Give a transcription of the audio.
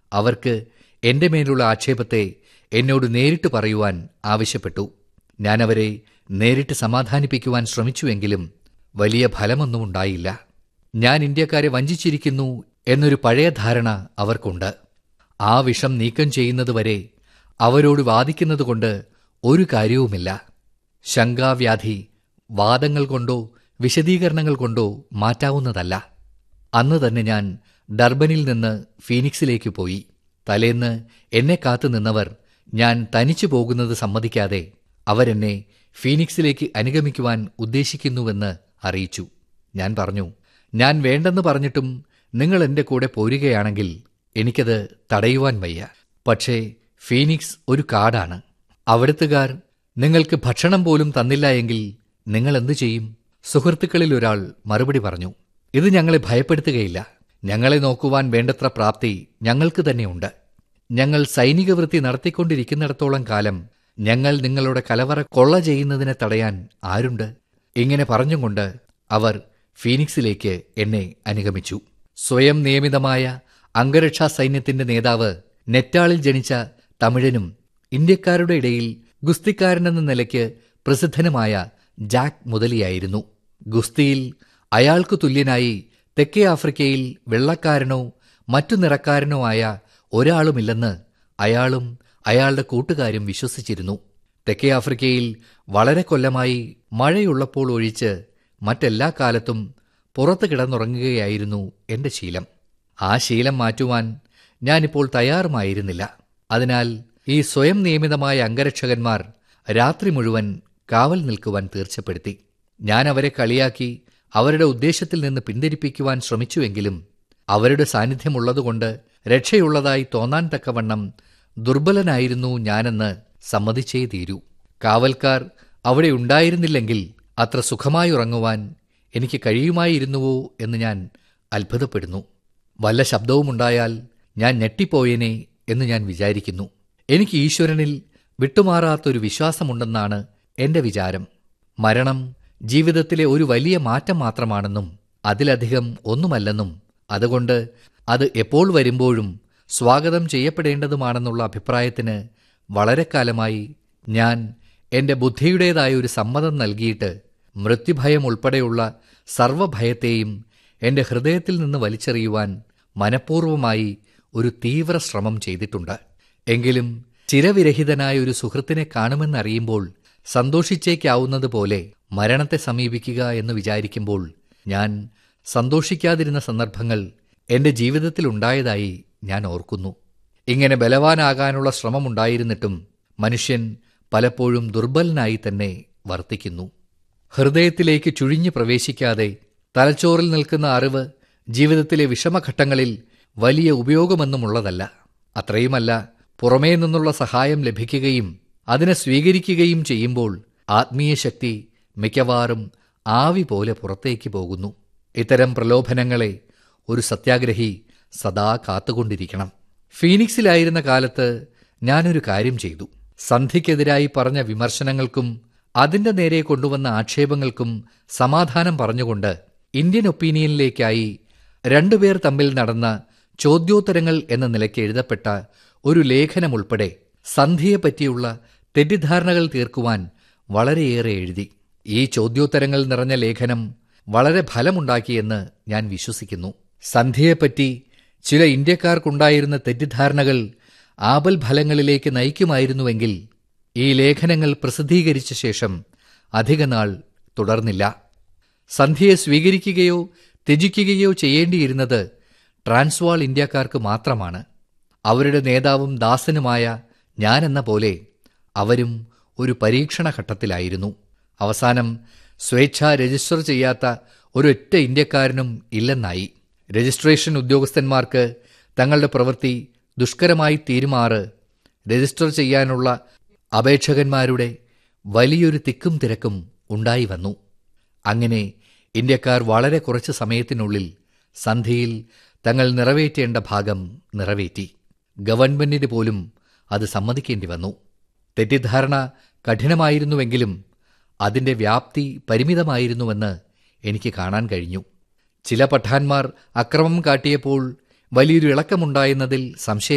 അവർക്ക് എന്റെ മേലുള്ള ആക്ഷേപത്തെ എന്നോട് നേരിട്ട് പറയുവാൻ ആവശ്യപ്പെട്ടു ഞാൻ അവരെ നേരിട്ട് സമാധാനിപ്പിക്കുവാൻ ശ്രമിച്ചുവെങ്കിലും വലിയ ഫലമൊന്നും ഉണ്ടായില്ല ഞാൻ ഇന്ത്യക്കാരെ വഞ്ചിച്ചിരിക്കുന്നു എന്നൊരു പഴയ ധാരണ അവർക്കുണ്ട് ആ വിഷം നീക്കം ചെയ്യുന്നതുവരെ അവരോട് വാദിക്കുന്നതുകൊണ്ട് ഒരു കാര്യവുമില്ല ശങ്കാവ്യാധി വാദങ്ങൾ കൊണ്ടോ വിശദീകരണങ്ങൾ കൊണ്ടോ മാറ്റാവുന്നതല്ല അന്ന് തന്നെ ഞാൻ ഡർബനിൽ നിന്ന് ഫീനിക്സിലേക്ക് പോയി തലേന്ന് എന്നെ കാത്തു നിന്നവർ ഞാൻ തനിച്ചു പോകുന്നത് സമ്മതിക്കാതെ അവരെന്നെ ഫീനിക്സിലേക്ക് അനുഗമിക്കുവാൻ ഉദ്ദേശിക്കുന്നുവെന്ന് അറിയിച്ചു ഞാൻ പറഞ്ഞു ഞാൻ വേണ്ടെന്ന് പറഞ്ഞിട്ടും നിങ്ങൾ എന്റെ കൂടെ പോരുകയാണെങ്കിൽ എനിക്കത് തടയുവാൻ വയ്യ പക്ഷേ ഫീനിക്സ് ഒരു കാടാണ് അവിടുത്തുകാർ നിങ്ങൾക്ക് ഭക്ഷണം പോലും തന്നില്ല എങ്കിൽ നിങ്ങൾ എന്തു ചെയ്യും സുഹൃത്തുക്കളിൽ ഒരാൾ മറുപടി പറഞ്ഞു ഇത് ഞങ്ങളെ ഭയപ്പെടുത്തുകയില്ല ഞങ്ങളെ നോക്കുവാൻ വേണ്ടത്ര പ്രാപ്തി ഞങ്ങൾക്ക് തന്നെയുണ്ട് ഞങ്ങൾ സൈനിക വൃത്തി നടത്തിക്കൊണ്ടിരിക്കുന്നിടത്തോളം കാലം ഞങ്ങൾ നിങ്ങളുടെ കലവറ കൊള്ള ചെയ്യുന്നതിനെ തടയാൻ ആരുണ്ട് ഇങ്ങനെ പറഞ്ഞുകൊണ്ട് അവർ ഫീനിക്സിലേക്ക് എന്നെ അനുഗമിച്ചു സ്വയം നിയമിതമായ അംഗരക്ഷാ സൈന്യത്തിന്റെ നേതാവ് നെറ്റാളിൽ ജനിച്ച തമിഴനും ഇന്ത്യക്കാരുടെ ഇടയിൽ ഗുസ്തിക്കാരനെന്ന നിലയ്ക്ക് പ്രസിദ്ധനുമായ ജാക്ക് മുതലിയായിരുന്നു ഗുസ്തിയിൽ അയാൾക്കു തുല്യനായി തെക്കേ ആഫ്രിക്കയിൽ വെള്ളക്കാരനോ മറ്റു നിറക്കാരനോ ആയ ഒരാളുമില്ലെന്ന് അയാളും അയാളുടെ കൂട്ടുകാരും വിശ്വസിച്ചിരുന്നു തെക്കേ ആഫ്രിക്കയിൽ വളരെ കൊല്ലമായി മഴയുള്ളപ്പോൾ ഒഴിച്ച് മറ്റെല്ലാ കാലത്തും പുറത്തു കിടന്നുറങ്ങുകയായിരുന്നു എന്റെ ശീലം ആ ശീലം മാറ്റുവാൻ ഞാനിപ്പോൾ തയ്യാറുമായിരുന്നില്ല അതിനാൽ ഈ സ്വയം നിയമിതമായ അംഗരക്ഷകന്മാർ രാത്രി മുഴുവൻ കാവൽ നിൽക്കുവാൻ തീർച്ചപ്പെടുത്തി ഞാൻ അവരെ കളിയാക്കി അവരുടെ ഉദ്ദേശത്തിൽ നിന്ന് പിന്തിരിപ്പിക്കുവാൻ ശ്രമിച്ചുവെങ്കിലും അവരുടെ സാന്നിധ്യമുള്ളതുകൊണ്ട് രക്ഷയുള്ളതായി തോന്നാൻ തക്കവണ്ണം ദുർബലനായിരുന്നു ഞാനെന്ന് സമ്മതിച്ചേ തീരൂ കാവൽക്കാർ അവിടെ ഉണ്ടായിരുന്നില്ലെങ്കിൽ അത്ര സുഖമായി ഉറങ്ങുവാൻ എനിക്ക് കഴിയുമായിരുന്നുവോ എന്ന് ഞാൻ അത്ഭുതപ്പെടുന്നു വല്ല ശബ്ദവുമുണ്ടായാൽ ഞാൻ ഞെട്ടിപ്പോയേനെ എന്ന് ഞാൻ വിചാരിക്കുന്നു എനിക്ക് ഈശ്വരനിൽ വിട്ടുമാറാത്തൊരു വിശ്വാസമുണ്ടെന്നാണ് എന്റെ വിചാരം മരണം ജീവിതത്തിലെ ഒരു വലിയ മാറ്റം മാത്രമാണെന്നും അതിലധികം ഒന്നുമല്ലെന്നും അതുകൊണ്ട് അത് എപ്പോൾ വരുമ്പോഴും സ്വാഗതം ചെയ്യപ്പെടേണ്ടതുമാണെന്നുള്ള അഭിപ്രായത്തിന് വളരെ കാലമായി ഞാൻ എന്റെ ബുദ്ധിയുടേതായ ഒരു സമ്മതം നൽകിയിട്ട് മൃത്യുഭയം ഉൾപ്പെടെയുള്ള സർവഭയത്തെയും എന്റെ ഹൃദയത്തിൽ നിന്ന് വലിച്ചെറിയുവാൻ മനഃപൂർവമായി ഒരു തീവ്ര ശ്രമം ചെയ്തിട്ടുണ്ട് എങ്കിലും ചിരവിരഹിതനായ ഒരു സുഹൃത്തിനെ കാണുമെന്നറിയുമ്പോൾ സന്തോഷിച്ചേക്കാവുന്നതുപോലെ മരണത്തെ സമീപിക്കുക എന്ന് വിചാരിക്കുമ്പോൾ ഞാൻ സന്തോഷിക്കാതിരുന്ന സന്ദർഭങ്ങൾ എന്റെ ജീവിതത്തിൽ ഉണ്ടായതായി ഞാൻ ഓർക്കുന്നു ഇങ്ങനെ ബലവാനാകാനുള്ള ശ്രമമുണ്ടായിരുന്നിട്ടും മനുഷ്യൻ പലപ്പോഴും ദുർബലനായി തന്നെ വർത്തിക്കുന്നു ഹൃദയത്തിലേക്ക് ചുഴിഞ്ഞു പ്രവേശിക്കാതെ തലച്ചോറിൽ നിൽക്കുന്ന അറിവ് ജീവിതത്തിലെ വിഷമഘട്ടങ്ങളിൽ വലിയ ഉപയോഗമൊന്നുമുള്ളതല്ല അത്രയുമല്ല പുറമേ നിന്നുള്ള സഹായം ലഭിക്കുകയും അതിനെ സ്വീകരിക്കുകയും ചെയ്യുമ്പോൾ ആത്മീയ ശക്തി മിക്കവാറും ആവി പോലെ പുറത്തേക്ക് പോകുന്നു ഇത്തരം പ്രലോഭനങ്ങളെ ഒരു സത്യാഗ്രഹി സദാ കാത്തുകൊണ്ടിരിക്കണം ഫീനിക്സിലായിരുന്ന കാലത്ത് ഞാനൊരു കാര്യം ചെയ്തു സന്ധിക്കെതിരായി പറഞ്ഞ വിമർശനങ്ങൾക്കും അതിന്റെ നേരെ കൊണ്ടുവന്ന ആക്ഷേപങ്ങൾക്കും സമാധാനം പറഞ്ഞുകൊണ്ട് ഇന്ത്യൻ ഒപ്പീനിയനിലേക്കായി രണ്ടുപേർ തമ്മിൽ നടന്ന ചോദ്യോത്തരങ്ങൾ എന്ന നിലയ്ക്ക് എഴുതപ്പെട്ട ഒരു ലേഖനമുൾപ്പെടെ സന്ധിയെപ്പറ്റിയുള്ള തെറ്റിദ്ധാരണകൾ തീർക്കുവാൻ വളരെയേറെ എഴുതി ഈ ചോദ്യോത്തരങ്ങൾ നിറഞ്ഞ ലേഖനം വളരെ ഫലമുണ്ടാക്കിയെന്ന് ഞാൻ വിശ്വസിക്കുന്നു സന്ധിയെപ്പറ്റി ചില ഇന്ത്യക്കാർക്കുണ്ടായിരുന്ന തെറ്റിദ്ധാരണകൾ ആപൽ ഫലങ്ങളിലേക്ക് നയിക്കുമായിരുന്നുവെങ്കിൽ ഈ ലേഖനങ്ങൾ പ്രസിദ്ധീകരിച്ച ശേഷം അധികനാൾ തുടർന്നില്ല സന്ധ്യയെ സ്വീകരിക്കുകയോ ത്യജിക്കുകയോ ചെയ്യേണ്ടിയിരുന്നത് ട്രാൻസ്വാൾ ഇന്ത്യക്കാർക്ക് മാത്രമാണ് അവരുടെ നേതാവും ദാസനുമായ ഞാനെന്ന പോലെ അവരും ഒരു പരീക്ഷണ ഘട്ടത്തിലായിരുന്നു അവസാനം സ്വേച്ഛാ രജിസ്റ്റർ ചെയ്യാത്ത ഒരൊറ്റ ഇന്ത്യക്കാരനും ഇല്ലെന്നായി രജിസ്ട്രേഷൻ ഉദ്യോഗസ്ഥന്മാർക്ക് തങ്ങളുടെ പ്രവൃത്തി ദുഷ്കരമായി തീരുമാറ് രജിസ്റ്റർ ചെയ്യാനുള്ള അപേക്ഷകന്മാരുടെ വലിയൊരു തിക്കും തിരക്കും ഉണ്ടായി വന്നു അങ്ങനെ ഇന്ത്യക്കാർ വളരെ കുറച്ച് സമയത്തിനുള്ളിൽ സന്ധിയിൽ തങ്ങൾ നിറവേറ്റേണ്ട ഭാഗം നിറവേറ്റി ഗവൺമെന്റിന് പോലും അത് സമ്മതിക്കേണ്ടി വന്നു തെറ്റിദ്ധാരണ കഠിനമായിരുന്നുവെങ്കിലും അതിന്റെ വ്യാപ്തി പരിമിതമായിരുന്നുവെന്ന് എനിക്ക് കാണാൻ കഴിഞ്ഞു ചില പഠാന്മാർ അക്രമം കാട്ടിയപ്പോൾ വലിയൊരു ഇളക്കമുണ്ടായെന്നതിൽ സംശയം